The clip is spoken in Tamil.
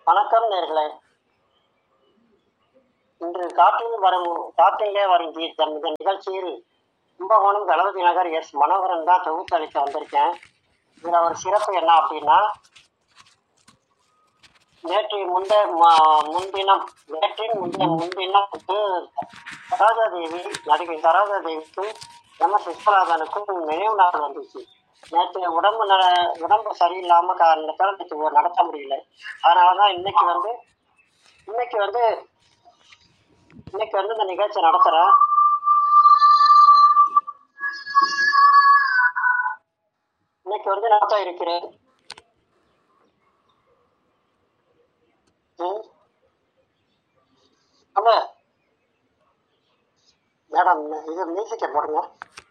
வணக்கம் நேர்களே இன்று காற்றில் வரும் காற்றிலே வரும் கீதம் இந்த நிகழ்ச்சியில் கும்பகோணம் தளபதி நகர் எஸ் மனோகரன் தான் தொகுத்து அளிக்க வந்திருக்கேன் இதில் ஒரு சிறப்பு என்ன அப்படின்னா நேற்று முந்த ம- முன்தினம் நேற்றின் முந்தைய முன்தினம் வந்து சரோஜா தேவி நடிகை சரோஜா தேவிக்கும் எம் எஸ் விஸ்வநாதனுக்கும் நினைவு நாள் வந்துச்சு நேற்று உடம்பு நல உடம்பு சரியில்லாம காரணத்தால் நேற்று நடத்த முடியல அதனால தான் இன்னைக்கு வந்து இன்னைக்கு வந்து இன்னைக்கு வந்து இந்த நிகழ்ச்சி நடத்துறேன் இன்னைக்கு வந்து நடத்த இருக்கிறேன் ம். அண்ணே மேடம் இது மியூசிக்கை போடுங்க